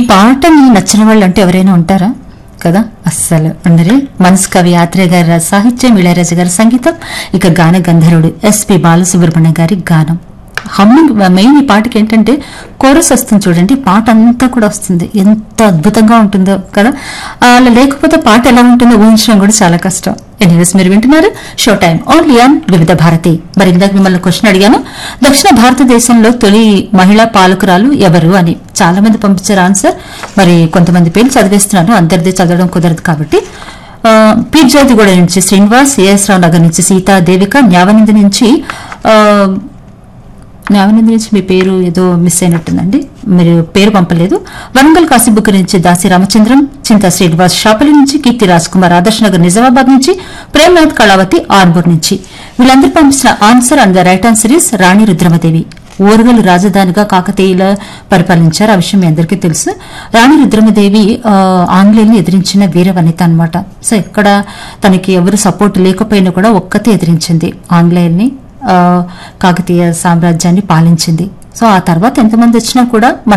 పాటని నచ్చిన వాళ్ళు అంటే ఎవరైనా ఉంటారా కదా అస్సలు అందరే మనసు కవి ఆత్రేయ గారి సాహిత్యం ఇళయరాజు గారి సంగీతం ఇక గాన గంధర్వుడు ఎస్పి బాలసుబ్రహ్మణ్యం గారి గానం హమ్మింగ్ మెయిన్ ఈ పాటకి ఏంటంటే కోరస్ వస్తుంది చూడండి పాట అంతా కూడా వస్తుంది ఎంత అద్భుతంగా ఉంటుందో కదా అలా లేకపోతే పాట ఎలా ఉంటుందో ఊహించడం కూడా చాలా కష్టం ఎనీవేస్ మీరు వింటున్నారు షో టైం ఓన్లీ ఆన్ వివిధ భారతి మరి ఇందాక మిమ్మల్ని క్వశ్చన్ అడిగాను దక్షిణ భారతదేశంలో తొలి మహిళా పాలకురాలు ఎవరు అని చాలా మంది పంపించారు ఆన్సర్ మరి కొంతమంది పేర్లు చదివేస్తున్నాను అందరిది చదవడం కుదరదు కాబట్టి ఆ, పీర్జాదిగూడ నుంచి శ్రీనివాస్ ఏఎస్ రావు నగర్ నుంచి సీతా దేవిక న్యావనింది నుంచి ఆ, న్యావనింది నుంచి మీ పేరు ఏదో మిస్ అయినట్టుందండి మీరు పేరు పంపలేదు వరంగల్ కాశీబుక్ నుంచి దాసి రామచంద్రం చింతా శ్రీనివాస్ షాపలి నుంచి కీర్తి రాజ్ కుమార్ ఆదర్శ్ నగర్ నిజామాబాద్ నుంచి ప్రేమ్నాథ్ కళావతి ఆర్మూర్ నుంచి వీళ్ళందరూ పంపించిన answer and the right answer is రాణి రుద్రమదేవి ఓరుగలు రాజధానిగా కాకతీయుల పరిపాలించారు ఆ విషయం మీ అందరికీ తెలుసు రాణి రుద్రమదేవి ఆ, ఆంగ్లేయుల్ని ఎదిరించిన వీర వనిత అనమాట సో ఎక్కడ తనకి ఎవరు సపోర్ట్ లేకపోయినా కూడా ఒక్కతే ఎదిరించింది ఆంగ్లేయుల్ని ఆ, కాకతీయ సామ్రాజ్యాన్ని పాలించింది సో ఆ తర్వాత ఎంతమంది వచ్చినా కూడా మన